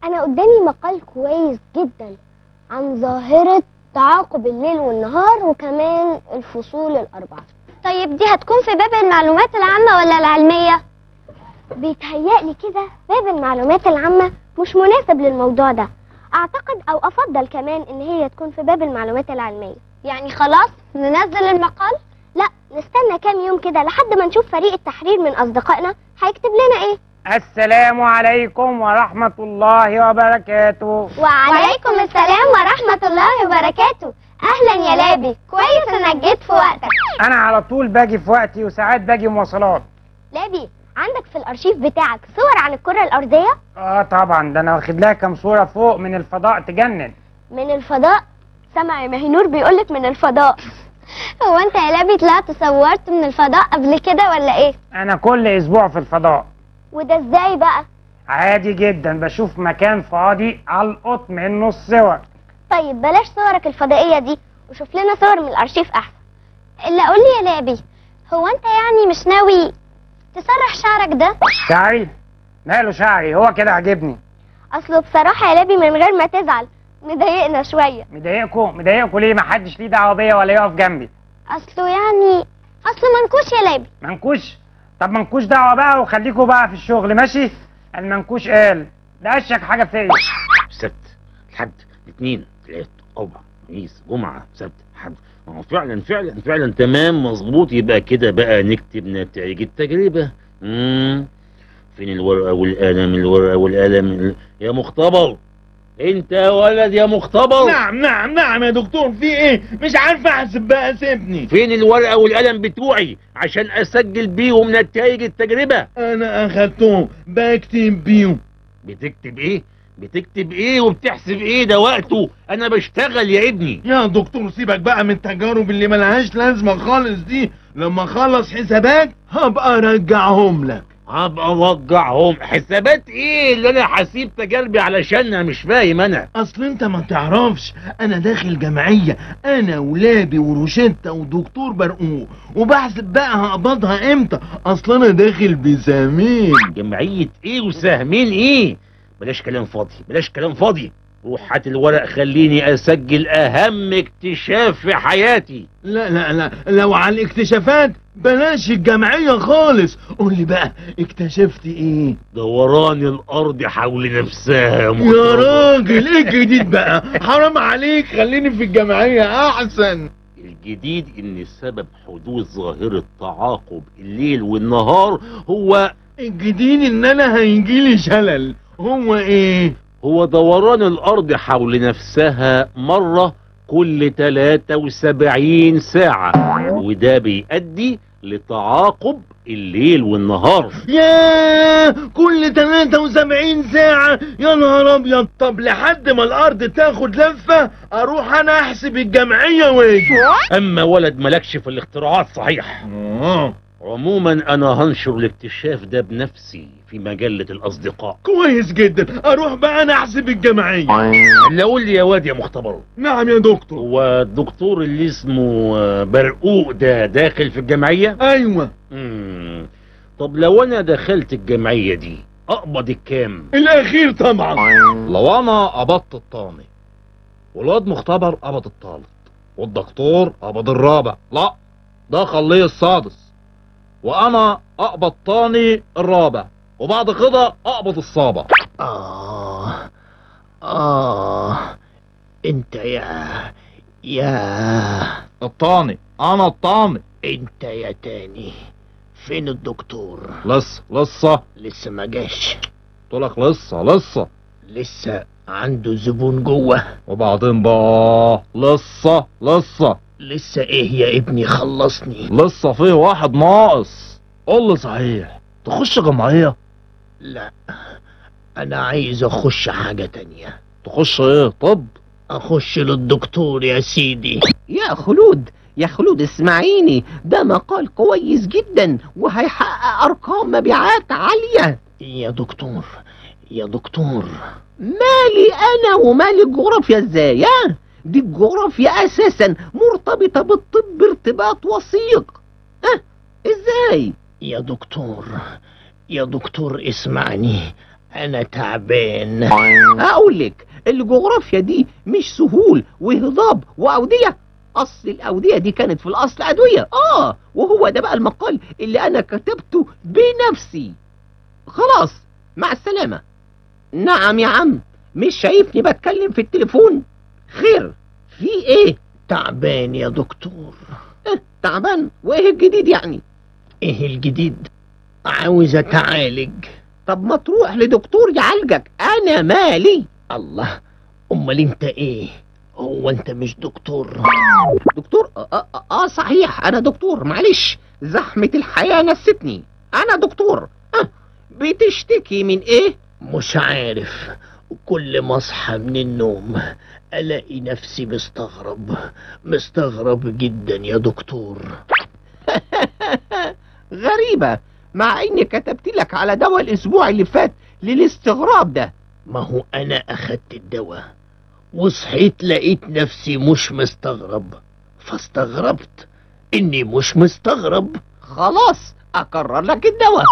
انا قدامي مقال كويس جدا عن ظاهرة تعاقب الليل والنهار وكمان الفصول الأربعة طيب دي هتكون في باب المعلومات العامة ولا العلمية؟ بيتهيألي كده باب المعلومات العامة مش مناسب للموضوع ده أعتقد أو أفضل كمان إن هي تكون في باب المعلومات العلمية يعني خلاص ننزل المقال؟ لا نستنى كام يوم كده لحد ما نشوف فريق التحرير من أصدقائنا هيكتب لنا إيه السلام عليكم ورحمة الله وبركاته وعليكم السلام ورحمة الله وبركاته أهلا يا لابي كويس إنك جيت في وقتك أنا على طول باجي في وقتي وساعات باجي مواصلات لابي عندك في الأرشيف بتاعك صور عن الكرة الأرضية اه طبعا ده انا واخد لها كام صورة فوق من الفضاء تجنن من الفضاء سمع يا مهنور بيقولك من الفضاء هو أنت يا لابي طلعت صورت من الفضاء قبل كده ولا إيه؟ انا كل اسبوع في الفضاء وده ازاي بقى عادي جدا بشوف مكان فاضي القط منه الصور طيب بلاش صورك الفضائية دي وشوف لنا صور من الأرشيف أحسن إلا قول لي يا لابي هو أنت يعني مش ناوي تسرح شعرك ده؟ شعري ماله شعري هو كده عاجبني أصله بصراحة يا لابي من غير ما تزعل مضايقنا شوية مضايقكم مضايقكم ليه محدش ليه دعوة بيا ولا يقف جنبي أصله يعني أصله منكوش يا لابي منكوش طب منكوش دعوة بقى وخليكوا بقى في الشغل ماشي المنكوش قال ده اشك حاجة فيا سبت الحد الاثنين ثلاث اربع خميس جمعه سبت حد ما هو فعلا فعلا فعلا تمام مظبوط يبقى كده بقى نكتب نتائج التجربه امم فين الورقه والقلم الورقه والقلم يا مختبر انت يا ولد يا مختبر نعم نعم نعم يا دكتور في ايه مش عارف احسب بقى سيبني فين الورقه والقلم بتوعي عشان اسجل بيهم نتائج التجربه انا اخدتهم بكتب بيهم بتكتب ايه بتكتب ايه وبتحسب ايه ده وقته انا بشتغل يا ابني يا دكتور سيبك بقى من التجارب اللي ملهاش لازمه خالص دي لما اخلص حسابات هبقى ارجعهم لك هبقى اوجعهم حسابات ايه اللي انا هسيب تجاربي علشانها مش فاهم انا اصل انت ما تعرفش انا داخل جمعيه انا ولادي وروشيتا ودكتور برقوق وبحسب بقى هقبضها امتى اصل انا داخل بسامين جمعيه ايه وساهمين ايه بلاش كلام فاضي بلاش كلام فاضي روح هات الورق خليني اسجل اهم اكتشاف في حياتي لا لا لا لو على الاكتشافات بلاش الجمعيه خالص قول لي بقى اكتشفت ايه دوران الارض حول نفسها يا مختبر. راجل ايه الجديد بقى حرام عليك خليني في الجمعيه احسن الجديد ان سبب حدوث ظاهرة تعاقب الليل والنهار هو الجديد ان انا هيجيلي شلل هو ايه هو دوران الارض حول نفسها مرة كل 73 ساعة وده بيؤدي لتعاقب الليل والنهار يا كل 73 ساعة يا نهار ابيض طب لحد ما الارض تاخد لفة اروح انا احسب الجمعية واجي اما ولد ملكش في الاختراعات صحيح آه، عموما انا هنشر الاكتشاف ده بنفسي في مجلة الاصدقاء كويس جدا اروح بقى انا احسب الجمعية اللي اقول لي يا واد يا مختبر نعم يا دكتور هو الدكتور اللي اسمه آه، برقوق ده داخل في الجمعية ايوه مم. طب لو انا دخلت الجمعية دي اقبض الكام الاخير طبعا لو انا قبضت الطاني والواد مختبر قبض الطالب والدكتور قبض الرابع لا ده خليه السادس وانا اقبض طاني الرابع وبعد كده اقبض السابع آه آه أنت يا يا الطاني انا الطاني أنت يا تاني فين الدكتور لسه لسه لسه ما جاش قلتلك لسه لسه لسه عنده زبون جوه وبعدين بقى لسه لسه لسه ايه يا ابني خلصني لسه فيه واحد ناقص قول لي صحيح تخش جمعية لا انا عايز اخش حاجة تانية تخش ايه طب اخش للدكتور يا سيدي يا خلود يا خلود اسمعيني ده مقال كويس جدا وهيحقق ارقام مبيعات عالية يا دكتور يا دكتور مالي انا ومال الجغرافيا ازاي يا دي الجغرافيا اساسا مرتبطة بالطب ارتباط وثيق اه ازاي يا دكتور يا دكتور اسمعني انا تعبان اقول لك الجغرافيا دي مش سهول وهضاب واوديه اصل الاوديه دي كانت في الاصل ادويه اه وهو ده بقى المقال اللي انا كتبته بنفسي خلاص مع السلامه نعم يا عم مش شايفني بتكلم في التليفون خير في ايه تعبان يا دكتور اه تعبان وايه الجديد يعني ايه الجديد عاوز اتعالج طب ما تروح لدكتور يعالجك انا مالي الله امال انت ايه هو انت مش دكتور دكتور آه, آه, اه صحيح انا دكتور معلش زحمة الحياة نستني انا دكتور آه بتشتكي من ايه مش عارف كل ما اصحى من النوم الاقي نفسي مستغرب مستغرب جدا يا دكتور غريبة مع اني كتبت لك على دواء الاسبوع اللي فات للاستغراب ده ما هو انا اخدت الدواء وصحيت لقيت نفسي مش مستغرب فاستغربت اني مش مستغرب خلاص اكرر لك الدواء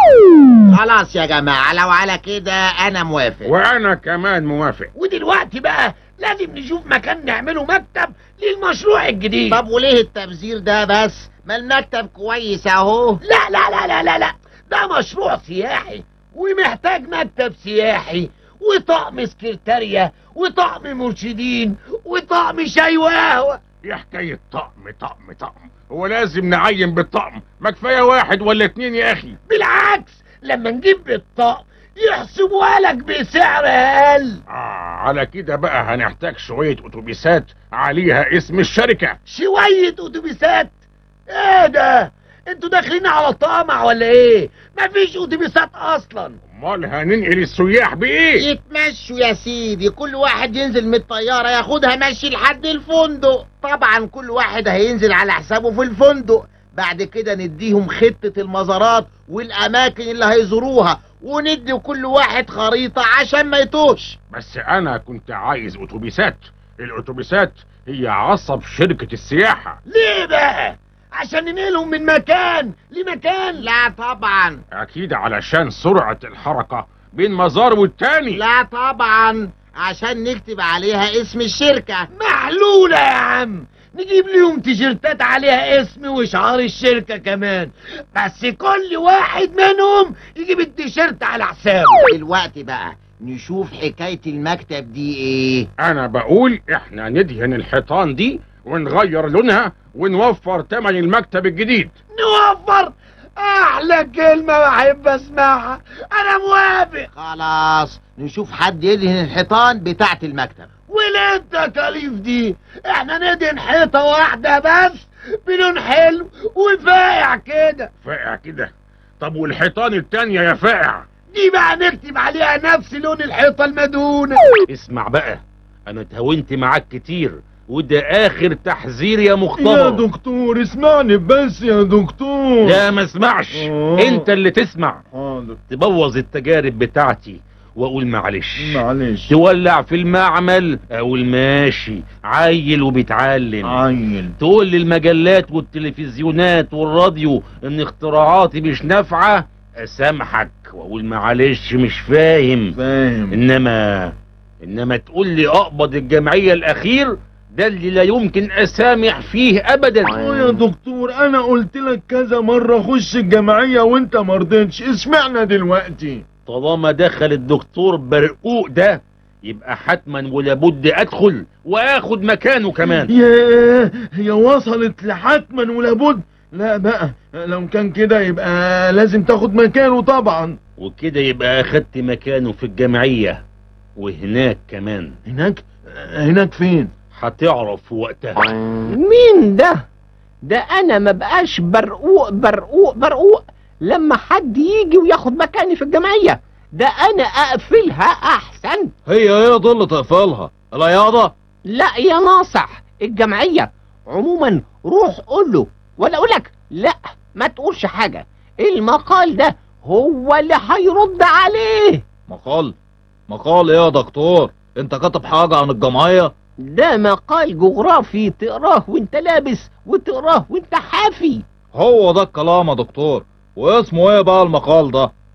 خلاص يا جماعة لو على كده أنا موافق وانا كمان موافق ودلوقتي بقى لازم نشوف مكان نعمله مكتب للمشروع الجديد طب وليه التبذير ده بس ما المكتب كويس اهو لا لا لا لا لا لا ده مشروع سياحي ومحتاج مكتب سياحي وطقم سكرتارية وطقم مرشدين وطقم شاي وقهوة يا حكاية طقم طقم طقم هو لازم نعين بالطقم ما كفاية واحد ولا اتنين يا اخي بالعكس لما نجيب الطقم يحسبوها لك بسعر اقل آه على كده بقى هنحتاج شوية اتوبيسات عليها اسم الشركة شوية اتوبيسات ايه ده انتوا داخلين على طمع ولا ايه مفيش اتوبيسات اصلا امال هننقل السياح بايه يتمشوا يا سيدي كل واحد ينزل من الطيارة ياخدها مشي لحد الفندق طبعا كل واحد هينزل على حسابه في الفندق بعد كده نديهم خطة المزارات والأماكن اللي هيزوروها وندي كل واحد خريطة عشان ما يتوهش بس انا كنت عايز اتوبيسات الاتوبيسات هي عصب شركة السياحة ليه بقى عشان ننقلهم من مكان لمكان لا طبعا اكيد علشان سرعة الحركة بين مزار والتاني لا طبعا عشان نكتب عليها اسم الشركة محلولة يا عم نجيب ليهم تيشيرتات عليها اسم وشعار الشركة كمان بس كل واحد منهم يجيب التيشيرت على حسابه دلوقتي بقى نشوف حكاية المكتب دي ايه انا بقول احنا ندهن الحيطان دي ونغير لونها ونوفر تمن المكتب الجديد نوفر احلى كلمة بحب اسمعها انا موافق خلاص نشوف حد يدهن الحيطان بتاعة المكتب وليه التكاليف دي احنا ندهن حيطة واحدة بس بلون حلو وفاقع كده فاقع كده طب والحيطان التانية يا فاقع دي بقى نكتب عليها نفس لون الحيطة المدهونة اسمع بقى انا اتهاونت معاك كتير وده اخر تحذير يا يا مختبر دكتور اسمعني بس يا دكتور لا ما اسمعش آه. انت اللي تسمع حاضر تبوظ التجارب بتاعتي واقول معلش معلش تولع في المعمل اقول ماشي عيل وبيتعلم عيل تقول للمجلات والتلفزيونات والراديو ان اختراعاتي مش نافعة اسامحك واقول معلش مش فاهم فاهم انما انما تقول لي اقبض الجمعية الاخير ده اللي لا يمكن اسامح فيه ابدا اه يا دكتور انا قلت لك كذا مرة خش الجمعية وانت مرضتش اسمعنا دلوقتي طالما دخل الدكتور برقوق ده يبقى حتما ولابد ادخل واخد مكانه كمان ياه هي وصلت لحتما ولابد لا بقى لو كان كده يبقى لازم تاخد مكانه طبعا وكده يبقى اخدت مكانه في الجمعية وهناك كمان هناك هناك فين هتعرف وقتها مين ده ده انا ما بقاش برقوق برقوق برقوق لما حد يجي وياخد مكاني في الجمعية ده انا اقفلها احسن هي هي ضل تقفلها العياضة لا يا ناصح الجمعية عموما روح قول له ولا اقول لك لا ما تقولش حاجة المقال ده هو اللي هيرد عليه مقال مقال ايه يا دكتور انت كاتب حاجة عن الجمعية ده مقال جغرافي تقراه وانت لابس وتقراه وانت حافي هو ده الكلام يا دكتور واسمه ايه بقى المقال ده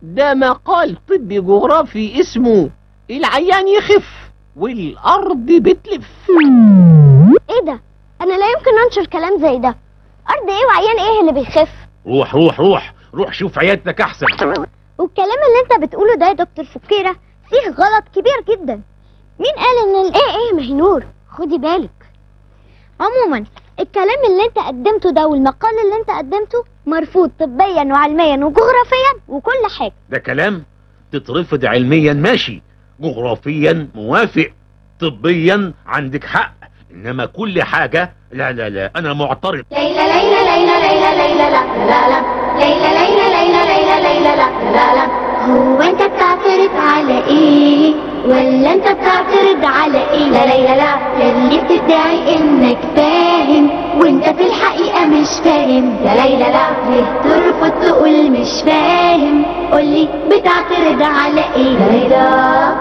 ده مقال طبي جغرافي اسمه العيان يخف والأرض بتلف ايه ده انا لا يمكن انشر كلام زي ده ارض ايه وعيان ايه اللي بيخف روح روح روح روح شوف عيادتك احسن والكلام اللي انت بتقوله ده يا دكتور فكيرة فيه غلط كبير جدا مين قال ان الايه ايه ما هي نور خدي بالك عموما الكلام اللي انت قدمته ده والمقال اللي انت قدمته مرفوض طبيا وعلميا وجغرافيا وكل حاجة ده كلام تترفض علميا ماشي جغرافيا موافق طبيا عندك حق انما كل حاجة لا لا لا انا معترض ليلى ليلى ليلى ليلى ليلى لا لا لا ليلى ليلى ليلى ليلى ليلى لا لا لا هو انت بتعترض على ايه ولا انت بتعترض على ايه لا ليلى لا اللي بتدعي انك فاهم وانت في الحقيقة مش فاهم لا ليلى لا ليه ترفض تقول مش فاهم قولي بتعترض على ايه لا ليلى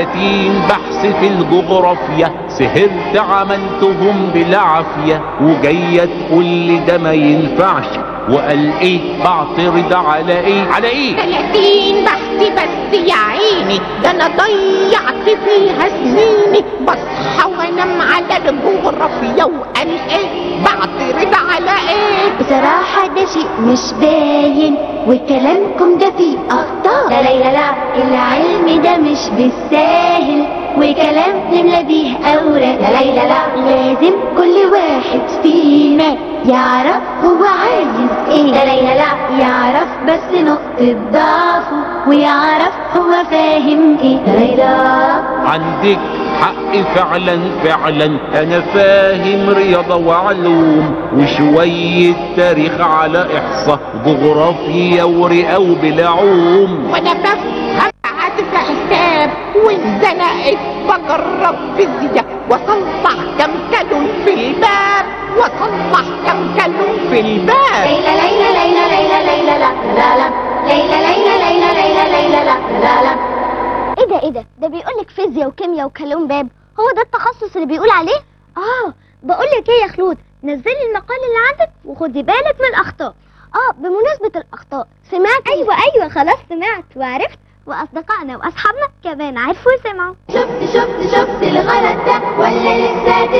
30 بحث في الجغرافيا سهرت عملتهم بالعافية وجاية تقول لي ده ما ينفعش وقال ايه بعترض على ايه على ايه 30 بحث بس يا عيني ده انا ضيعت فيها سنيني بصحى وانام على الجغرافيا وقال ايه بعترض على ايه بصراحة ده شيء مش باين وكلامكم ده فيه أخطاء لا لا لا لا العلم ده مش بالساهل وكلام نملى بيه أوراق لا لا لا لا لازم كل واحد فينا يعرف هو عايز ايه لا لا لا لا يعرف بس نقطة ضعفه ويعرف هو فاهم ايه لا لا لا عندك حق فعلا فعلا انا فاهم رياضة وعلوم وشوية تاريخ على احصاء جغرافيا ورئة وبالعوم وانا بفهم قعدت في حساب وانزنقت بجرب فيزياء واصلح كم كالون في الباب واصلح كم كالون في الباب ليلى ليلى ليلى ليلى ليلى لا لا لا ليلى ليلى ليلى ليلى ليلى لا لا لا ايه ده ايه ده ده بيقولك فيزياء وكيمياء وكلام باب هو ده التخصص اللي بيقول عليه اه بقولك ايه يا خلود نزلي المقال اللي عندك وخدي بالك من الاخطاء اه بمناسبة الاخطاء سمعت ايوه ايوه خلاص سمعت وعرفت واصدقائنا واصحابنا كمان عرفوا وسمعوا شفت شفت شفت الغلط ده ولا لسه